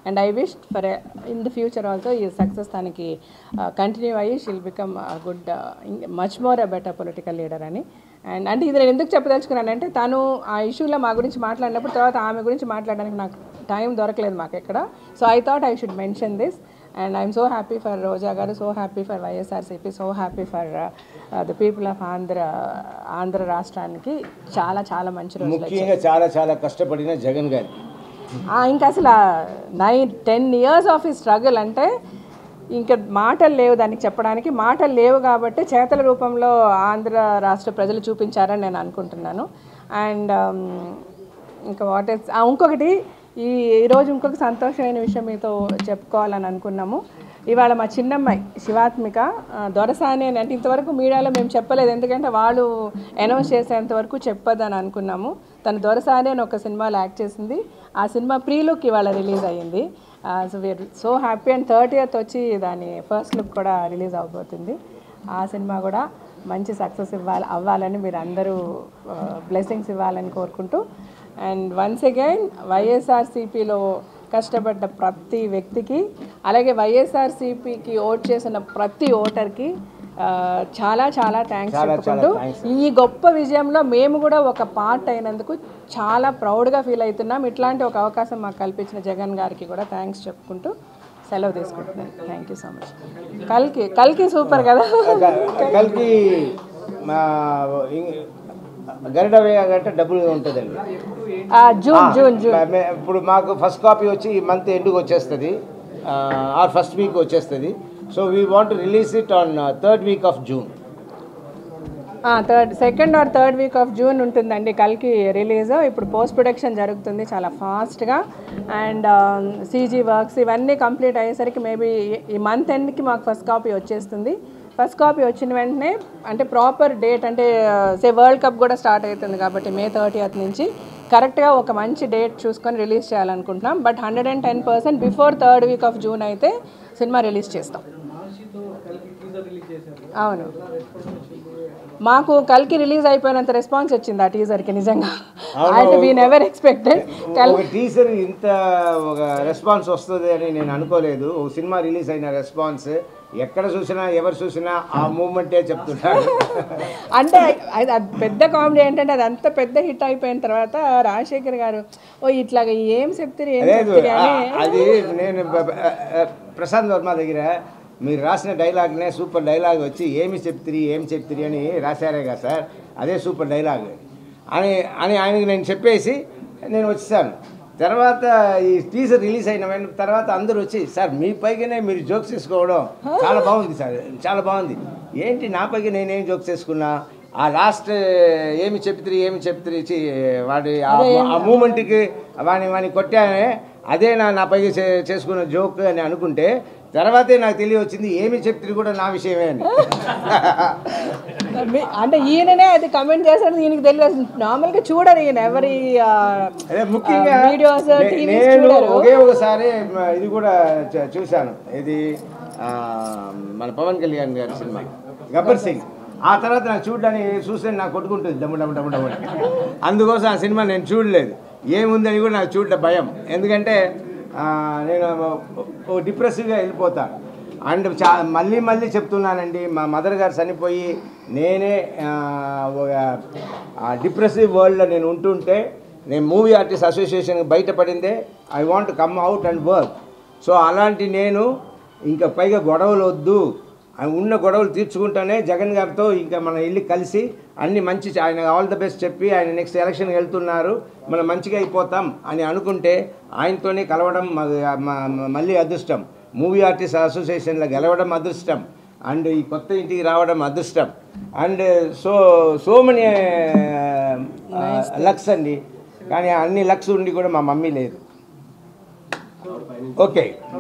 and I wish for in the future also ఈ సక్సెస్ తనకి కంటిన్యూ అయ్యి she'll become good much more a better political leader అని అండ్ అంటే ఇది నేను ఎందుకు చెప్పదలుచుకున్నానంటే తను ఆ ఇష్యూలో మా గురించి మాట్లాడినప్పుడు తర్వాత ఆమె గురించి మాట్లాడడానికి నాకు టైం దొరకలేదు మాకు ఎక్కడ so I thought I should mention this and I'm so happy for Roja garu so happy for YSRCP so happy for the people of Andhra Andhra రాష్ట్రానికి చాలా చాలా మంచి రోజులు ముఖ్యంగా చాలా చాలా కష్టపడిన జగన్ గారి ఆ, ఇంకా అసలు నైన్ టెన్ ఇయర్స్ ఆఫ్ ఈ స్ట్రగుల్ అంటే ఇంకా మాటలు లేవు దానికి చెప్పడానికి మాటలు లేవు కాబట్టి చేతల రూపంలో ఆంధ్ర రాష్ట్ర ప్రజలు చూపించారని నేను అనుకుంటున్నాను అండ్ ఇంకా వాట్ ఇస్ ఇంకొకటి ఈ ఈరోజు ఇంకొక సంతోషమైన విషయం మీతో చెప్పుకోవాలని అనుకున్నాము ఇవాళ మా చిన్నమ్మాయి శివాత్మిక ఆ, దొరసాని అని అంటే ఇంతవరకు మీడియాలో మేము చెప్పలేదు ఎందుకంటే వాళ్ళు అనౌన్స్ చేసేంత వరకు చెప్పొద్దని అనుకున్నాము తను దొరసాని అని ఒక సినిమాలో యాక్ట్ చేసింది ఆ సినిమా ప్రీ లుక్ ఇవాళ రిలీజ్ అయ్యింది so we're so happy and thirtieth వచ్చి దాని ఫస్ట్ లుక్ కూడా రిలీజ్ అవబోతుంది ఆ సినిమా కూడా మంచి సక్సెస్ ఇవ్వాలి అవ్వాలని మీరు అందరూ బ్లెస్సింగ్స్ ఇవ్వాలని కోరుకుంటూ అండ్ వన్స్ అగైన్ వైఎస్ఆర్సీపీలో కష్టపడ్డ ప్రతి వ్యక్తికి అలాగే వైఎస్ఆర్సీపీకి ఓట్ చేసిన ప్రతి ఓటర్కి ఆ, చాలా చాలా థ్యాంక్స్ చాలా చెప్పుకుంటూ thanks. ఈ గొప్ప విజయంలో మేము కూడా ఒక పార్ట్ అయినందుకు చాలా ప్రౌడ్గా ఫీల్ అవుతున్నాం ఇట్లాంటి ఒక అవకాశం మాకు కల్పించిన జగన్ గారికి కూడా థ్యాంక్స్ చెప్పుకుంటూ సెలవు తీసుకుంటున్నాను థ్యాంక్ యూ సో మచ్ కల్కి కల్కి సూపర్ కదా కలికి మా ఇం- గరిడ వేయగంటే డబ్బులు ఉంటుందండి ఆ, June June June May- May- ఇప్పుడు మాకు ఫస్ట్ కాపీ వచ్చి ఈ మంత్ ఎండుకు వచ్చేస్తుంది ఆర్ ఫస్ట్ వీక్ వచ్చేస్తుంది so we want release it on third week of June third second or third week of June ఉంటుందండి కల్కి రిలీజ్ ఇప్పుడు పోస్ట్ ప్రొడక్షన్ జరుగుతుంది చాలా ఫాస్ట్గా అండ్ సీజీ వర్క్స్ ఇవన్నీ కంప్లీట్ అయ్యేసరికి మేబీ ఈ మంత్ ఎండ్కి మాకు ఫస్ట్ కాపీ వచ్చేస్తుంది ఫస్ట్ కాపీ వచ్చిన వెంటనే అంటే ప్రాపర్ డేట్ అంటే సే వరల్డ్ కప్ కూడా స్టార్ట్ అవుతుంది కాబట్టి మే థర్టీయత్ నుంచి కరెక్ట్గా ఒక మంచి డేట్ చూసుకొని రిలీజ్ చేయాలనుకుంటున్నాం but hundred and ten percent before third week of June అయితే సినిమా రిలీజ్ చేస్తాం అవును మాకు కల్కి రిలీజ్ అయిపోయినంత రెస్పాన్స్ వచ్చింది ఆ టీజర్కి నిజంగా అయితే వీ నెవర్ ఎక్స్పెక్టెడ్ కల్ ఒక టీజర్ ఇంత ఒక రెస్పాన్స్ వస్తుంది అని నేను అనుకోలేదు ఒక సినిమా రిలీజ్ అయిన రెస్పాన్స్ ఎక్కడ చూసినా ఎవరు చూసినా ఆ మూమెంటే చెప్తున్నారు అంటే అది అది పెద్ద కామెడీ ఏంటంటే అది అంత పెద్ద హిట్ అయిపోయిన తర్వాత రాజశేఖర్ గారు ఓ ఇట్లాగా ఏం చెప్తారు ఏం లేదు చెప్తారు ఆ- అని అది నేను బ- బ- ఆ, ప్రశాంత్ వర్మ దగ్గర మీరు రాసిన డైలాగ్నే సూపర్ డైలాగ్ వచ్చి ఏమి చెప్తిరి ఏం చెప్తిరి అని రాశారే కదా సార్ అదే సూపర్ డైలాగ్ అని అని ఆయనకి నేను చెప్పేసి నేను వచ్చేసాను తర్వాత ఈ టీజర్ రిలీజ్ అయిన వెంట- తర్వాత అందరూ వచ్చి సార్ మీ పైగానే మీరు జోక్స్ చేసుకోవడం చాలా బాగుంది సార్ చాలా బాగుంది ఏంటి నా పైగా నేనేం జోక్స్ చేసుకున్నా ఆ లాస్ట్ ఏమి చెప్తిరి ఏమి చెప్తిరి చి వాడి ఆ- ఆ మూమెంట్కి వాడిని వాడిని కొట్టానే అదే నా నా పైగా చే- చేసుకున్న జోక్ అని అనుకుంటే తర్వాతే నాకు తెలియవచ్చింది ఏమి చెప్తిరి కూడా నా విషయమే అని మీ- అంటే ఈయననే అది కమెంట్ చేశాడు ఈయనకి తెలియదు నార్మల్గా చూడరు ఈయన ఎవరి అదే ముఖ్యంగా వీడియోస్ నే- టీవీస్ నేను చూడరు ఒకే ఒకసారి మ- ఇది కూడా చ- చూశాను ఇది ఆ, మన పవన్ కళ్యాణ్ గారి సినిమా గబ్బర్ సింగ్ ఆ తర్వాత నాకు చూడడానికి చూస్తే నాకు కొట్టుకుంటుంది డమ్ము డమ్ము డమ్ము డమ్ము అని. అందుకోసం ఆ సినిమా నేను చూడలేదు ఏముందని కూడా నాకు చూడటం భయం ఎందుకంటే ఆ, నేను ఓ డిప్రెసివ్గా వెళ్ళిపోతాను అండ్ చా మళ్ళీ మళ్ళీ చెప్తున్నానండి మా మదర్ గారు చనిపోయి నేనే ఆ, ఒక డిప్రెసివ్ వరల్డ్లో నేను ఉంటుంటే నేను మూవీ ఆర్టిస్ట్ అసోసియేషన్ బయటపడిందే I want come out and work so అలాంటి నేను ఇంకా పైగా గొడవలు వద్దు ఆ ఉన్న గొడవలు తీర్చుకుంటానే జగన్ గారితో ఇంకా మనం వెళ్ళి కలిసి అన్ని మంచి ఆయన ఆల్ ద బెస్ట్ చెప్పి ఆయన నెక్స్ట్ ఎలక్షన్కి వెళ్తున్నారు మనం మంచిగా అయిపోతాం అని అనుకుంటే ఆయనతోనే కలవడం మ- మ- మ- మళ్ళీ అదృష్టం మూవీ ఆర్టిస్ట్ అసోసియేషన్లో గెలవడం అదృష్టం అండ్ ఈ కొత్త ఇంటికి రావడం అదృష్టం and so so many lucks అండి కానీ అన్ని లక్స్ ఉండి కూడా మా మమ్మీ లేదు ఓకే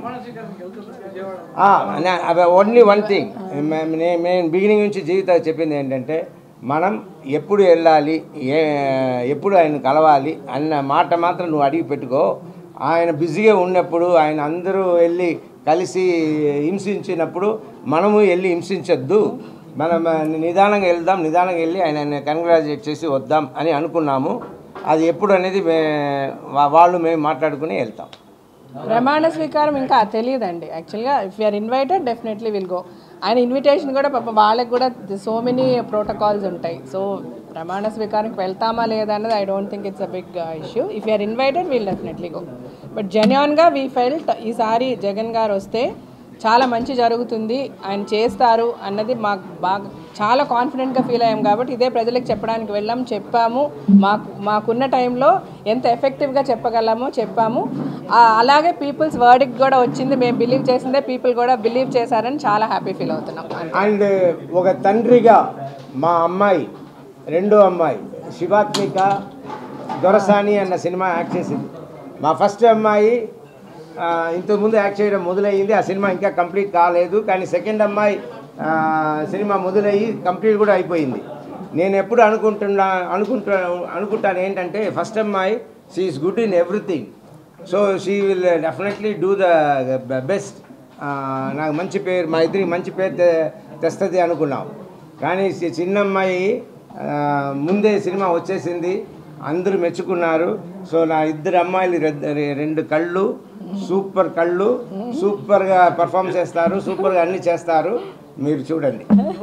ఓన్లీ వన్ థింగ్ నేను బిగినింగ్ నుంచి జీవితం చెప్పింది ఏంటంటే మనం ఎప్పుడు వెళ్ళాలి ఏ ఎప్పుడు ఆయన కలవాలి అన్న మాట మాత్రం నువ్వు అడిగి పెట్టుకో ఆయన బిజీగా ఉన్నప్పుడు ఆయన అందరూ వెళ్ళి కలిసి హింసించినప్పుడు మనము వెళ్ళి హింసించొద్దు మనం ఆ, నిదానంగా వెళ్దాం నిదానంగా వెళ్ళి ఆయన కంగ్రాచులేట్ చేసి వద్దాం అని అనుకున్నాము అది ఎప్పుడు అనేది మే వా- వాళ్ళు మేము మాట్లాడుకుని వెళ్తాం ప్రమాణ స్వీకారం ఇంకా తెలియదండి యాక్చువల్గా if you're invited definitely will go ఆయన ఇన్విటేషన్ కూడా పాప వాళ్ళకి కూడా సో మెనీ ప్రోటోకాల్స్ ఉంటాయి సో ప్రమాణ స్వీకారానికి వెళ్తామా లేదా అన్నది I don't think it's a big issue if you're invited will definitely go but జెన్యున్గా వీ ఫెల్ట్ ఈసారి జగన్ గారు వస్తే చాలా మంచి జరుగుతుంది ఆయన చేస్తారు అన్నది మాకు బాగా చాలా కాన్ఫిడెంట్గా ఫీల్ అయ్యాం కాబట్టి ఇదే ప్రజలకు చెప్పడానికి వెళ్ళాం చెప్పాము మాకు మాకున్న టైంలో ఎంత ఎఫెక్టివ్గా చెప్పగలమో చెప్పాము ఆ, అలాగే పీపుల్స్ వర్డిక్ కూడా వచ్చింది మేము బిలీవ్ చేసిందే పీపుల్ కూడా బిలీవ్ చేశారని చాలా హ్యాపీ ఫీల్ అవుతున్నాం అండ్ ఒక తండ్రిగా మా అమ్మాయి రెండో అమ్మాయి శివాత్మిక దొరసాని అన్న సినిమా యాక్ట్ చేసింది మా ఫస్ట్ అమ్మాయి ఆ, ఇంతకుముందు యాక్ట్ చేయడం మొదలయ్యింది ఆ సినిమా ఇంకా కంప్లీట్ కాలేదు కానీ సెకండ్ అమ్మాయి ఆ, సినిమా మొదలయ్యి కంప్లీట్ కూడా అయిపోయింది నేను ఎప్పుడు అనుకుంటున్నా అనుకుంటా అనుకుంటాను ఏంటంటే ఫస్ట్ అమ్మాయి she is good in everything so she will definitely do the best నాకు మంచి పేరు మా ఇద్దరికి మంచి పేరు తె- తెస్తుంది అనుకున్నాం కానీ చి- చిన్న అమ్మాయి ఆ, ముందే సినిమా వచ్చేసింది అందరూ మెచ్చుకున్నారు సో నా ఇద్దరు అమ్మాయిలు రెడ్- రె- రెండు కళ్ళు సూపర్ కళ్ళు సూపర్గా పర్ఫామ్ చేస్తారు సూపర్గా అన్ని చేస్తారు మీరు చూడండి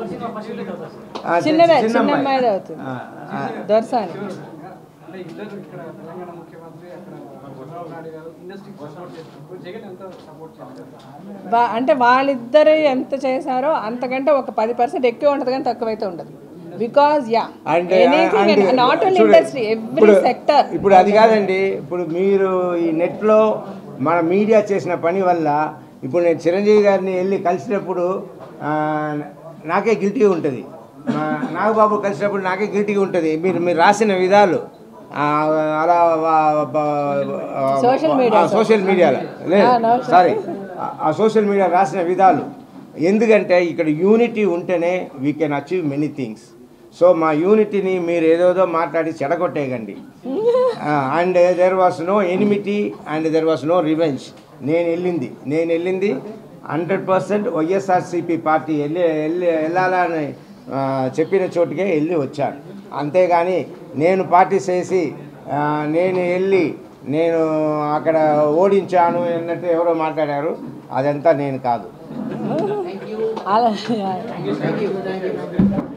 ఆ, చి- చిన్నదే చిన్న చిన్న అమ్మాయి. అమ్మాయిదే అవుతుంది ఆ, ఆ. దొరసాని అంటే ఇద్దరు ఇక్కడ తెలంగాణ ముఖ్యమంత్రి అక్కడ చంద్రబాబు నాయుడు గారు ఇండస్ట్రీకి సపోర్ట్ చేస్తున్నారు జగన్ ఎంత సపోర్ట్ చేస్తారు వా- అంటే వాళ్ళిద్దరు ఎంత చేశారో అంతకంటే ఒక పది పర్సెంట్ ఎక్కువ ఉంటుంది కానీ తక్కువైతే ఉండదు because ya and anything not only చూడు, ఇండస్ట్రీ ఎవ్రీ ఇప్పుడు- సెక్టర్ ఇప్పుడు అది కాదండి ఇప్పుడు మీరు ఈ నెట్లో మన మీడియా చేసిన పని వల్ల ఇప్పుడు నేను చిరంజీవి గారిని వెళ్ళి కలిసినప్పుడు ఆ, నాకే గిల్టీ ఉంటుంది మా- నాగబాబు కలిసినప్పుడు నాకే గిల్టీగా ఉంటుంది మీరు మీరు రాసిన విధాలు ఆ, అలా వా- బ- ఆ, Social media, ఆ, సోషల్ మీడియాలో లేదు ఆ, no, సారీ ఆ- ఆ సోషల్ మీడియా రాసిన విధాలు ఎందుకంటే ఇక్కడ యూనిటీ ఉంటేనే we can achieve many things so మా యూనిటీని మీరు ఏదోదో మాట్లాడి చెడగొట్టేయకండి and there was no enmity and there was no revenge నేను వెళ్ళింది నేను వెళ్ళింది హండ్రెడ్ పర్సెంట్ వైఎస్ఆర్సీపీ పార్టీ వెళ్ళి వెళ్ళి వెళ్ళాలని ఆ, చెప్పిన చోటుకే వెళ్ళి వచ్చాను అంతేగాని నేను పార్టీ చేసి ఆ, నేను వెళ్ళి నేను అక్కడ ఓడించాను అన్నట్టు ఎవరో మాట్లాడారు అదంతా నేను కాదు అలా